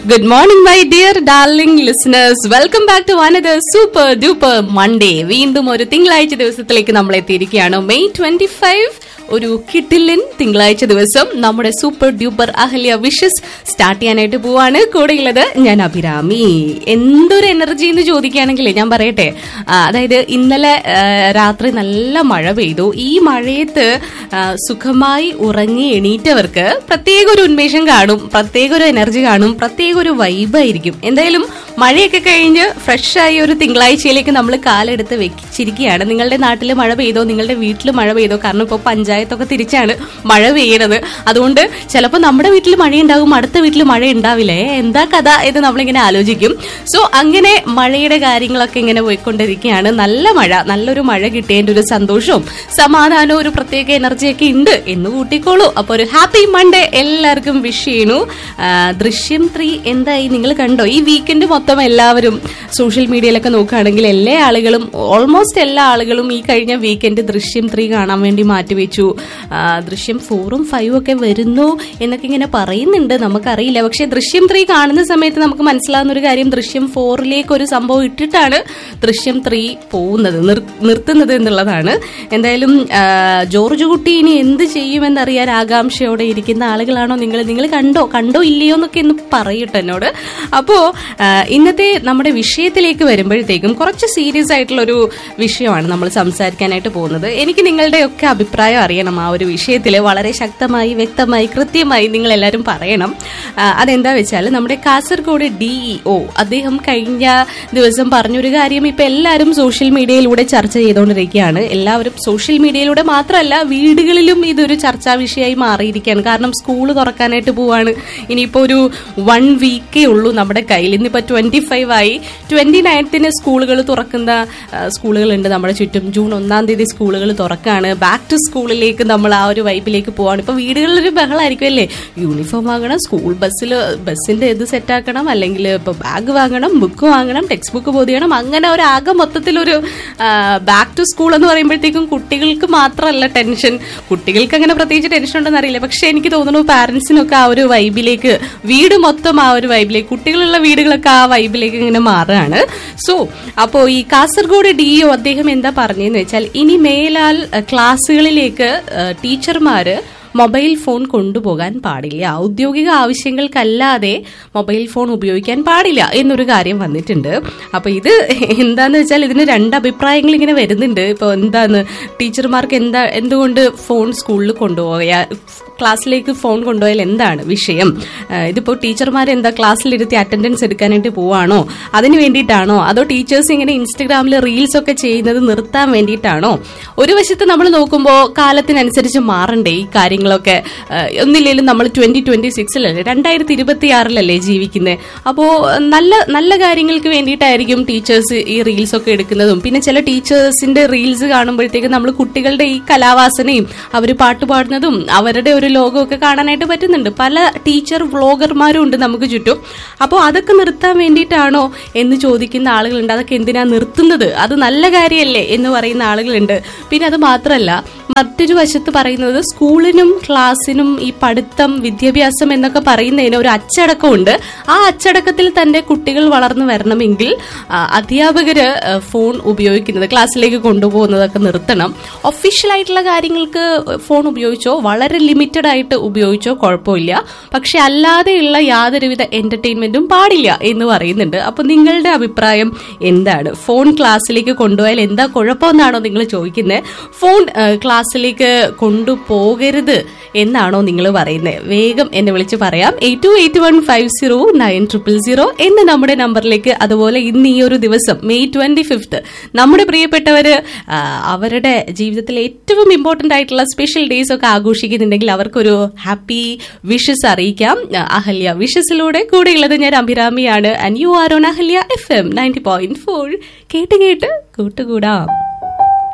good morning my dear darling listeners welcome back to one super duper Monday വീണ്ടും ഒരു തിങ്കളാഴ്ച ദിവസത്തിലേക്ക് നമ്മൾ എത്തിയിരിക്കുകയാണ് മെയ് ട്വന്റി ഫൈവ് ഒരു കിട്ടിലിൻ തിങ്കളാഴ്ച ദിവസം നമ്മുടെ super duper Ahalya wishes start ചെയ്യാനായിട്ട് പോവാണ് കൂടെയുള്ളത് ഞാൻ അഭിരാമി എന്തൊരു എനർജി എന്ന് ചോദിക്കുകയാണെങ്കിൽ ഞാൻ പറയട്ടെ ആ, അതായത് ഇന്നലെ ആ, രാത്രി നല്ല മഴ പെയ്തു ഈ മഴയത്ത് ആ, സുഖമായി ഉറങ്ങി എണീറ്റവർക്ക് പ്രത്യേക ഒരു ഉന്മേഷം കാണും പ്രത്യേക ഒരു എനർജി കാണും പ്രത്യേക ഒരു വൈബായിരിക്കും എന്തായാലും മഴയൊക്കെ കഴിഞ്ഞ് ഫ്രഷായി ഒരു തിങ്കളാഴ്ചയിലേക്ക് നമ്മൾ കാലെടുത്ത് വെച്ചിരിക്കുകയാണ് നിങ്ങളുടെ നാട്ടിൽ മഴ പെയ്തോ നിങ്ങളുടെ വീട്ടിൽ മഴ പെയ്തോ കാരണം ഇപ്പോൾ പഞ്ചായത്തൊക്കെ തിരിച്ചാണ് മഴ പെയ്യണത് അതുകൊണ്ട് ചിലപ്പോൾ നമ്മുടെ വീട്ടിൽ മഴ ഉണ്ടാകും അടുത്ത വീട്ടിൽ മഴ ഉണ്ടാവില്ലേ എന്താ കഥ എന്ന് നമ്മളിങ്ങനെ ആലോചിക്കും സോ അങ്ങനെ മഴയുടെ കാര്യങ്ങളൊക്കെ ഇങ്ങനെ പോയിക്കൊണ്ടിരിക്കുകയാണ് നല്ല മഴ നല്ലൊരു മഴ കിട്ടിയതിന്റെ ഒരു സന്തോഷവും സമാധാനവും ഒരു പ്രത്യേക എനർജിയൊക്കെ ഉണ്ട് എന്ന് കൂട്ടിക്കോളൂ അപ്പൊ ഒരു ഹാപ്പി മൺഡേ എല്ലാവർക്കും വിഷ് ചെയ്യണു ആ, ദൃശ്യം ത്രീ എന്തായി നിങ്ങൾ കണ്ടോ ഈ വീക്കെൻഡ് മൊത്തം എല്ലാവരും സോഷ്യൽ മീഡിയയിലൊക്കെ നോക്കുകയാണെങ്കിൽ എല്ലാ ആളുകളും ഓൾമോസ്റ്റ് എല്ലാ ആളുകളും ഈ കഴിഞ്ഞ വീക്കെൻഡ് ദൃശ്യം ത്രീ കാണാൻ വേണ്ടി മാറ്റിവെച്ചു ആ, ദൃശ്യം ഫോറും ഫൈവും ഒക്കെ വരുന്നു എന്നൊക്കെ ഇങ്ങനെ പറയുന്നുണ്ട് നമുക്കറിയില്ല പക്ഷെ ദൃശ്യം ത്രീ കാണുന്ന സമയത്ത് നമുക്ക് മനസ്സിലാകുന്ന ഒരു കാര്യം ദൃശ്യം ഫോറിലേക്ക് ഒരു സംഭവം ഇട്ടിട്ടാണ് ദൃശ്യം ത്രീ പോകുന്നത് നിർ- നിർത്തുന്നത് എന്നുള്ളതാണ് എന്തായാലും ആ, ജോർജ് കുട്ടി ഇനി എന്ത് ചെയ്യുമെന്നറിയാൻ ആകാംക്ഷയോടെ ഇരിക്കുന്ന ആളുകളാണോ നിങ്ങൾ നിങ്ങൾ കണ്ടോ കണ്ടോ ഇല്ലയോ എന്നൊക്കെ ഒന്ന് പറയട്ടെ എന്നോട് അപ്പോ ആ, ഇന്നത്തെ നമ്മുടെ വിഷയത്തിലേക്ക് വരുമ്പോഴത്തേക്കും കുറച്ച് സീരിയസ് ആയിട്ടുള്ള ഒരു വിഷയമാണ് നമ്മൾ സംസാരിക്കാനായിട്ട് പോകുന്നത് എനിക്ക് നിങ്ങളുടെ ഒക്കെ അഭിപ്രായം അറിയണം ആ ഒരു വിഷയത്തിൽ വളരെ ശക്തമായി വ്യക്തമായി കൃത്യമായി നിങ്ങൾ എല്ലാവരും പറയണം ആ, അതെന്താ വെച്ചാൽ നമ്മുടെ കാസർഗോഡ് ഡിഇഒ അദ്ദേഹം കഴിഞ്ഞ ദിവസം പറഞ്ഞൊരു കാര്യം ഇപ്പൊ എല്ലാവരും സോഷ്യൽ മീഡിയയിലൂടെ ചർച്ച ചെയ്തുകൊണ്ടിരിക്കുകയാണ് എല്ലാവരും സോഷ്യൽ മീഡിയയിലൂടെ മാത്രമല്ല വീടുകളിലും ഇതൊരു ചർച്ചാ വിഷയമായി മാറിയിരിക്കുകയാണ് കാരണം സ്കൂൾ തുറക്കാനായിട്ട് പോവാണ് ഇനിയിപ്പോ ഒരു വൺ വീക്കേ ഉള്ളൂ നമ്മുടെ കയ്യിൽ ഇന്നിപ്പോ ട്വന്റി ഫൈവ് ആയി ട്വന്റി നയൻത്തിന് സ്കൂളുകൾ തുറക്കുന്ന ആ, സ്കൂളുകളുണ്ട് നമ്മുടെ ചുറ്റും ജൂൺ ഒന്നാം തീയതി സ്കൂളുകൾ തുറക്കാണ് ബാക്ക് ടു സ്കൂളിലേക്ക് നമ്മൾ ആ ഒരു വൈബിലേക്ക് പോവാണ് ഇപ്പൊ വീടുകളിലൊരു ബഹളമായിരിക്കും അല്ലേ യൂണിഫോം വാങ്ങണം സ്കൂൾ ബസ്സിൽ ബസ്സിന്റെ ഇത് സെറ്റാക്കണം അല്ലെങ്കിൽ ഇപ്പൊ ബാഗ് വാങ്ങണം ബുക്ക് വാങ്ങണം ടെക്സ്റ്റ് ബുക്ക് പൊതിയണം അങ്ങനെ ഒരു ആകെ മൊത്തത്തിലൊരു ബാക്ക് ടു സ്കൂൾ എന്ന് പറയുമ്പോഴത്തേക്കും കുട്ടികൾക്ക് മാത്രമല്ല ടെൻഷൻ കുട്ടികൾക്ക് അങ്ങനെ പ്രത്യേകിച്ച് ടെൻഷൻ ഉണ്ടെന്ന് അറിയില്ല പക്ഷെ എനിക്ക് തോന്നുന്നു പാരന്റ്സിനൊക്കെ ആ ഒരു വൈബിലേക്ക് വീട് മൊത്തം ആ ഒരു വൈബിലേക്ക് കുട്ടികളുള്ള വീടുകളൊക്കെ ആ വൈബിലേക്ക് ഇങ്ങനെ മാറുകയാണ് സോ അപ്പോ ഈ കാസർഗോഡ് ഡിഇഒ അദ്ദേഹം എന്താ പറഞ്ഞതെന്ന് വെച്ചാൽ ഇനി മേലാൽ അഹ്, ക്ലാസ്സുകളിലേക്ക് അഹ്, ടീച്ചർമാര് മൊബൈൽ ഫോൺ കൊണ്ടുപോകാൻ പാടില്ല ഔദ്യോഗിക ആവശ്യങ്ങൾക്കല്ലാതെ മൊബൈൽ ഫോൺ ഉപയോഗിക്കാൻ പാടില്ല എന്നൊരു കാര്യം വന്നിട്ടുണ്ട് അപ്പൊ ഇത് എന്താന്ന് വെച്ചാൽ ഇതിന് രണ്ട് അഭിപ്രായങ്ങൾ ഇങ്ങനെ വരുന്നുണ്ട് ഇപ്പൊ എന്താന്ന് ടീച്ചർമാർക്ക് എന്താ എന്തുകൊണ്ട് ഫോൺ സ്കൂളിൽ കൊണ്ടുപോയാ ക്ലാസ്സിലേക്ക് ഫോൺ കൊണ്ടുപോയാൽ എന്താണ് വിഷയം ആ, ഇതിപ്പോ ടീച്ചർമാർ എന്താ ക്ലാസ്സിലിരുത്തി അറ്റൻഡൻസ് എടുക്കാനായിട്ട് പോവാണോ അതിന് വേണ്ടിയിട്ടാണോ അതോ ടീച്ചേഴ്സ് ഇങ്ങനെ ഇൻസ്റ്റഗ്രാമിൽ റീൽസ് ഒക്കെ ചെയ്യുന്നത് നിർത്താൻ വേണ്ടിയിട്ടാണോ ഒരു വശത്ത് നമ്മൾ നോക്കുമ്പോൾ കാലത്തിനനുസരിച്ച് മാറണ്ടേ ഈ കാര്യങ്ങളൊക്കെ ആ, ഒന്നില്ലെങ്കിലും നമ്മൾ ട്വന്റി ട്വന്റി സിക്സിലല്ലേ രണ്ടായിരത്തി ഇരുപത്തി ആറിലല്ലേ ജീവിക്കുന്നത് അപ്പോൾ നല്ല നല്ല കാര്യങ്ങൾക്ക് വേണ്ടിയിട്ടായിരിക്കും ടീച്ചേഴ്സ് ഈ റീൽസ് ഒക്കെ എടുക്കുന്നതും പിന്നെ ചില ടീച്ചേഴ്സിന്റെ റീൽസ് കാണുമ്പോഴത്തേക്ക് നമ്മൾ കുട്ടികളുടെ ഈ കലാവാസനയും അവർ പാട്ട് പാടുന്നതും അവരുടെ ഒരു ലോകമൊക്കെ കാണാനായിട്ട് പറ്റുന്നുണ്ട് പല ടീച്ചർ വ്ളോഗർമാരും ഉണ്ട് നമുക്ക് ചുറ്റും അപ്പോൾ അതൊക്കെ നിർത്താൻ വേണ്ടിയിട്ടാണോ എന്ന് ചോദിക്കുന്ന ആളുകളുണ്ട് അതൊക്കെ എന്തിനാ നിർത്തുന്നത് അത് നല്ല കാര്യമല്ലേ എന്ന് പറയുന്ന ആളുകളുണ്ട് പിന്നെ അത് മാത്രമല്ല മറ്റൊരു വശത്ത് പറയുന്നത് സ്കൂളിനും ക്ലാസ്സിനും ഈ പഠിത്തം വിദ്യാഭ്യാസം എന്നൊക്കെ പറയുന്നതിന് ഒരു അച്ചടക്കമുണ്ട് ആ അച്ചടക്കത്തിൽ തന്റെ കുട്ടികൾ വളർന്നു വരണമെങ്കിൽ ആ, അധ്യാപകര് ആ, ഫോൺ ഉപയോഗിക്കുന്നത് ക്ലാസ്സിലേക്ക് കൊണ്ടുപോകുന്നതൊക്കെ നിർത്തണം ഒഫീഷ്യൽ ആയിട്ടുള്ള കാര്യങ്ങൾക്ക് ഫോൺ ഉപയോഗിച്ചോ വളരെ ലിമിറ്റഡ് ആയിട്ട് ഉപയോഗിച്ചോ കുഴപ്പമില്ല പക്ഷെ അല്ലാതെയുള്ള യാതൊരുവിധ എന്റർടൈൻമെന്റും പാടില്ല എന്ന് പറയുന്നുണ്ട് അപ്പൊ നിങ്ങളുടെ അഭിപ്രായം എന്താണ് ഫോൺ ക്ലാസ്സിലേക്ക് കൊണ്ടുപോയാൽ എന്താ കുഴപ്പമെന്നാണോ നിങ്ങൾ ചോദിക്കുന്നത് ഫോൺ ആ, ക്ലാസ്സിലേക്ക് കൊണ്ടുപോകരുത് എന്നാണോ നിങ്ങൾ പറയുന്നത് വേഗം എന്നെ വിളിച്ച് പറയാം eight two eight one five zero nine triple zero എന്ന നമ്മുടെ നമ്പറിലേക്ക് അതുപോലെ ഇന്ന് ഈ ഒരു ദിവസം മെയ് ട്വന്റി ഫിഫ്ത്ത് നമ്മുടെ പ്രിയപ്പെട്ടവര് ആ, അവരുടെ ജീവിതത്തിലെ ഏറ്റവും ഇമ്പോർട്ടന്റ് ആയിട്ടുള്ള സ്പെഷ്യൽ ഡേയ്സ് ഒക്കെ ആഘോഷിക്കുന്നുണ്ടെങ്കിൽ അവർക്കൊരു ഹാപ്പി വിഷസ് അറിയിക്കാം ആ, അഹല്യ വിഷസിലൂടെ കൂടെയുള്ളത് ഞാൻ അഭിരാമിയാണ് and you are on Ahalya F M ninety point four കേട്ട് കേട്ട് കൂട്ടുകൂടാം